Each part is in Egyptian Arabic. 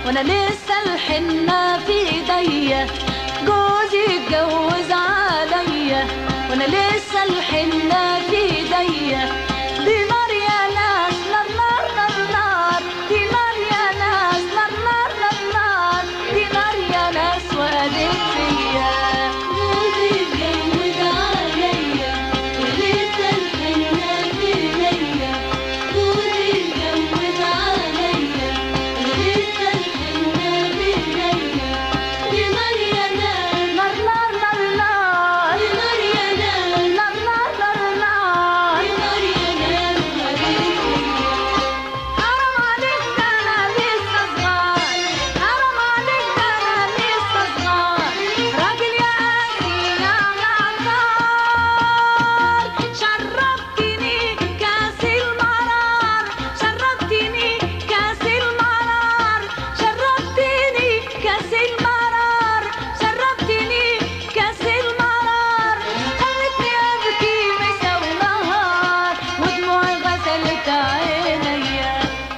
وانا لسه الحنة في ايديا جوزي اتجوز عليا وانا لسه الحنة في ايديا دي نار يا ناس نار نار نار نار دي نار يا ناس نار نار نار نار دي نار يا ناس وقالت فيا جوزي اتجوز عليا ولسه الحنة في ايديا جوزي اتجوز عليا ولسه الحنة في ايديا دي نار يا ناس نار نار نار نار دي نار يا ناس نار نار نار نار دي نار يا ناس وقالت فيا حرام عليك ده انا لسه صغار حرام عليك ده انا لسه صغار راجل يا قاسي يا غدار شربتني كاس المرار شربتني كاس المرار شربتني كاس المرار شربتني كاس المرار خلتني ابكي مسا ونهار ودموعي غسلت عينيا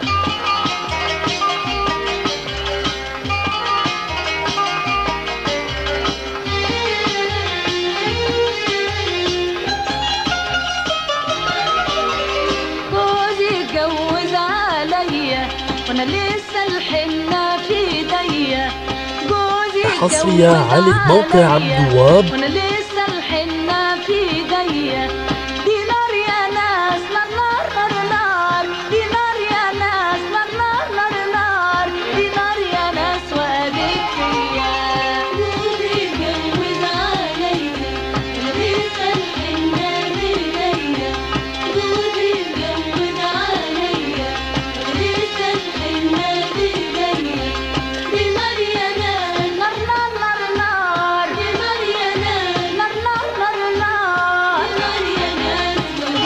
جوزي اتجوز عليا وانا لسه الحنة في ايديا جوزي حصرية اتجوز على موقع عليا عبد الوهاب. وانا لسه الحنة في ايديا دي نار يا ناس نار نار نار نار دي نار يا ناس نار نار نار نار دي نار يا ناس وقالت فيا جوزي اتجوز عليا ولسه الحنة في ايديا جوزي اتجوز عليا ولسه الحنة في ايديا دي نار يا ناس نار نار نار نار دي نار يا ناس نار نار نار نار دي نار يا ناس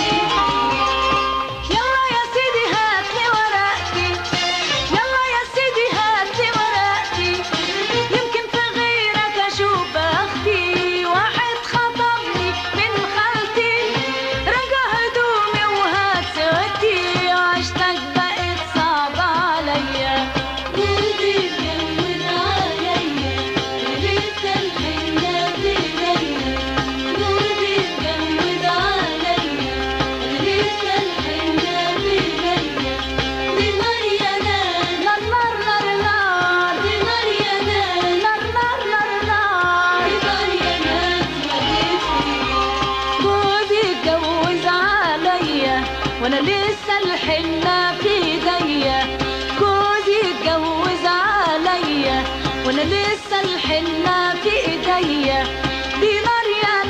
وقالت يلا يا سيدي هاتلي ورقتي يلا يا سيدي هاتلي ورقتي يمكن في غيرك اشوف بختي واحد خطبني من خالتي رجع هدومي وهات سوتي عشتك بقت صعبة عليا جوزي اتجوز عليا ولسه الحنة في ايديا جوزي اتجوز عليا ولسه الحنة في ايديا دي نار يا ناس نار نار نار نار دي نار يا ناس نار نار نار نار دي نار يا ناس وقالت فيا جوزي اتجوز عليا وانا لسه الحنة في ايديا جوزي اتجوز عليا وانا لسه الحنة في ايديا دي نار يا